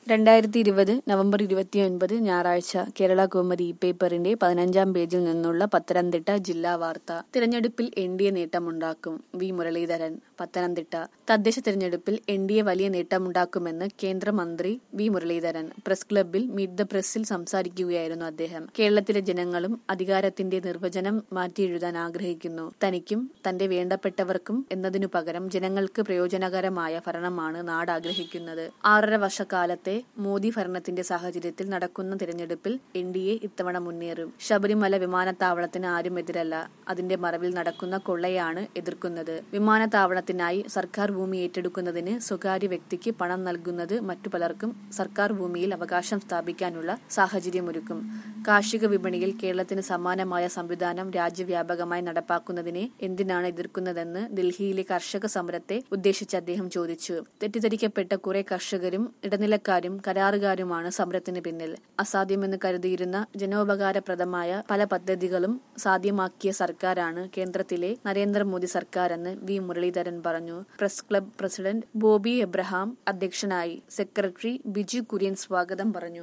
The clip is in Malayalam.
രണ്ടായിരത്തി ഇരുപത് നവംബർ ഇരുപത്തിയൊൻപത് ഞായറാഴ്ച കേരള കൗമുദി പേപ്പറിന്റെ പതിനഞ്ചാം പേജിൽ നിന്നുള്ള പത്തനംതിട്ട ജില്ലാ വാർത്ത തിരഞ്ഞെടുപ്പിൽ എൻ ഡി എ നേട്ടമുണ്ടാക്കും വി മുരളീധരൻ പത്തനംതിട്ട തദ്ദേശ തിരഞ്ഞെടുപ്പിൽ എൻ ഡി എ വലിയ നേട്ടമുണ്ടാക്കുമെന്ന് കേന്ദ്രമന്ത്രി വി മുരളീധരൻ പ്രസ് ക്ലബിൽ മീറ്റ് ദ പ്രസിൽ സംസാരിക്കുകയായിരുന്നു അദ്ദേഹം കേരളത്തിലെ ജനങ്ങളും അധികാരത്തിന്റെ നിർവചനം മാറ്റിയെഴുതാൻ ആഗ്രഹിക്കുന്നു തനിക്കും തന്റെ വേണ്ടപ്പെട്ടവർക്കും എന്നതിനു പകരം ജനങ്ങൾക്ക് പ്രയോജനകരമായ ഭരണമാണ് നാട് ആഗ്രഹിക്കുന്നത് ആറര വർഷക്കാലത്തെ മോദി ഭരണത്തിന്റെ സാഹചര്യത്തിൽ നടക്കുന്ന തിരഞ്ഞെടുപ്പിൽ എൻ ഡി എ ഇത്തവണ മുന്നേറും ശബരിമല വിമാനത്താവളത്തിന് ആരും എതിരല്ല അതിന്റെ മറവിൽ നടക്കുന്ന കൊള്ളയാണ് എതിർക്കുന്നത് വിമാനത്താവളത്തിനായി സർക്കാർ ഭൂമി ഏറ്റെടുക്കുന്നതിന് സ്വകാര്യ വ്യക്തിക്ക് പണം നൽകുന്നത് മറ്റു പലർക്കും സർക്കാർ ഭൂമിയിൽ അവകാശം സ്ഥാപിക്കാനുള്ള സാഹചര്യമൊരുക്കും കാർഷിക വിപണിയിൽ കേരളത്തിന് സമാനമായ സംവിധാനം രാജ്യവ്യാപകമായി നടപ്പാക്കുന്നതിനെ എന്തിനാണ് എതിർക്കുന്നതെന്ന് ഡൽഹിയിലെ കർഷക സമരത്തെ ഉദ്ദേശിച്ച് അദ്ദേഹം ചോദിച്ചു തെറ്റിദ്ധരിക്കപ്പെട്ട കുറെ കർഷകരും ഇടനിലക്കാരും കരാറുകാരുമാണ് സമരത്തിന് പിന്നിൽ അസാധ്യമെന്ന് കരുതിയിരുന്ന ജനോപകാരപ്രദമായ പല പദ്ധതികളും സാധ്യമാക്കിയ സർക്കാരാണ് കേന്ദ്രത്തിലെ നരേന്ദ്രമോദി സർക്കാരെന്ന് വി മുരളീധരൻ പറഞ്ഞു press club president Bobby Abraham അധ്യക്ഷനായി സെക്രട്ടറി ബിജു കുര്യൻ സ്വാഗതം പറഞ്ഞു